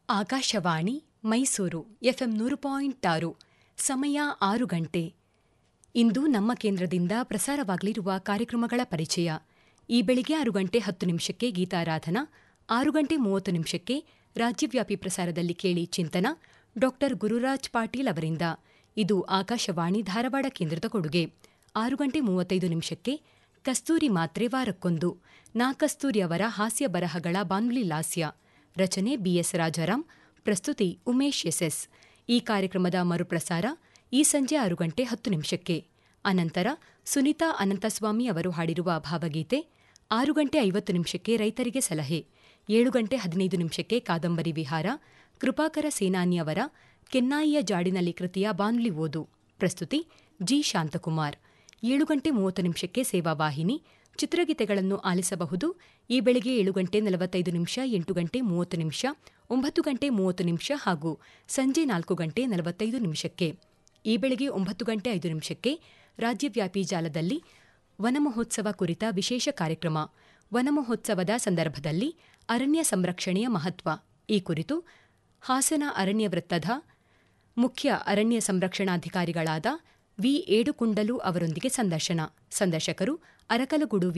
Akashvani Mysuru FM ನೂರು point ಆರು ಸಮಯ ಆರು ಗಂಟೆ ಇಂದು ನಮ್ಮ ಕೇಂದ್ರದಿಂದ ಪ್ರಸಾರವಾಗಲಿರುವ ಕಾರ್ಯಕ್ರಮಗಳ ಪರಿಚಯ ಈ ಬೆಳಿಗ್ಗೆ ಆರು ಗಂಟೆ ಹತ್ತು ನಿಮಿಷಕ್ಕೆ ಗೀತಾರಾಧನಾ ಆರು ಗಂಟೆ ಮೂವತ್ತು ನಿಮಿಷಕ್ಕೆ ರಾಜ್ಯವ್ಯಾಪಿ ಪ್ರಸಾರದಲ್ಲಿ ಕೇಳಿ ಚಿಂತನ ಡಾಕ್ಟರ್ ಗುರುರಾಜ್ ಪಾಟೀಲ್ ಅವರಿಂದ ಇದು ಆಕಾಶವಾಣಿ ಧಾರವಾಡ ಕೇಂದ್ರದ ಕೊಡುಗೆ ಆರು ಗಂಟೆ ಮೂವತ್ತೈದು ನಿಮಿಷಕ್ಕೆ ಕಸ್ತೂರಿ ಮಾತ್ರೆ ವಾರಕ್ಕೊಂದು ನಾ ಕಸ್ತೂರಿ ಅವರ ಹಾಸ್ಯ ಬರಹಗಳ ಬಾನುಲಿ ಲಾಸ್ಯ ರಚನೆ ಬಿಎಸ್ ರಾಜಾರಾಮ್ ಪ್ರಸ್ತುತಿ ಉಮೇಶ್ ಎಸ್ಎಸ್ ಈ ಕಾರ್ಯಕ್ರಮದ ಮರುಪ್ರಸಾರ ಈ ಸಂಜೆ ಆರು ಗಂಟೆ ಹತ್ತು ನಿಮಿಷಕ್ಕೆ ಅನಂತರ ಸುನೀತಾ ಅನಂತಸ್ವಾಮಿ ಅವರು ಹಾಡಿರುವ ಭಾವಗೀತೆ ಆರು ಗಂಟೆ ಐವತ್ತು ನಿಮಿಷಕ್ಕೆ ರೈತರಿಗೆ ಸಲಹೆ ಏಳು ಗಂಟೆ ಹದಿನೈದು ನಿಮಿಷಕ್ಕೆ ಕಾದಂಬರಿ ವಿಹಾರ ಕೃಪಾಕರ ಸೇನಾನಿ ಅವರ ಕೆನ್ನಾಯಿಯ ಜಾಡಿನಲ್ಲಿ ಕೃತಿಯ ಬಾನುಲಿ ಓದು ಪ್ರಸ್ತುತಿ ಜಿ ಶಾಂತಕುಮಾರ್ ಏಳು ಗಂಟೆ ಮೂವತ್ತು ನಿಮಿಷಕ್ಕೆ ಸೇವಾವಾಹಿನಿ ಚಿತ್ರಗೀತೆಗಳನ್ನು ಆಲಿಸಬಹುದು ಈ ಬೆಳಗ್ಗೆ ಏಳು ಗಂಟೆ ನಲವತ್ತೈದು ನಿಮಿಷ ಎಂಟು ಗಂಟೆ ಮೂವತ್ತು ನಿಮಿಷ ಒಂಬತ್ತು ಗಂಟೆ ಮೂವತ್ತು ನಿಮಿಷ ಹಾಗೂ ಸಂಜೆ ನಾಲ್ಕು ಗಂಟೆ ನಲವತ್ತೈದು ನಿಮಿಷಕ್ಕೆ ಈ ಬೆಳಗ್ಗೆ ಒಂಬತ್ತು ಗಂಟೆ ಐದು ನಿಮಿಷಕ್ಕೆ ರಾಜ್ಯವ್ಯಾಪಿ ಜಾಲದಲ್ಲಿ ವನಮಹೋತ್ಸವ ಕುರಿತ ವಿಶೇಷ ಕಾರ್ಯಕ್ರಮ ವನಮಹೋತ್ಸವದ ಸಂದರ್ಭದಲ್ಲಿ ಅರಣ್ಯ ಸಂರಕ್ಷಣೆಯ ಮಹತ್ವ ಈ ಕುರಿತು ಹಾಸನ ಅರಣ್ಯ ವೃತ್ತದ ಮುಖ್ಯ ಅರಣ್ಯ ಸಂರಕ್ಷಣಾಧಿಕಾರಿಗಳಾದ ವಿ ಏಡುಕುಂಡಲು ಅವರೊಂದಿಗೆ ಸಂದರ್ಶನ ಸಂದರ್ಶಕರು ಅರಕಲಗೂಡು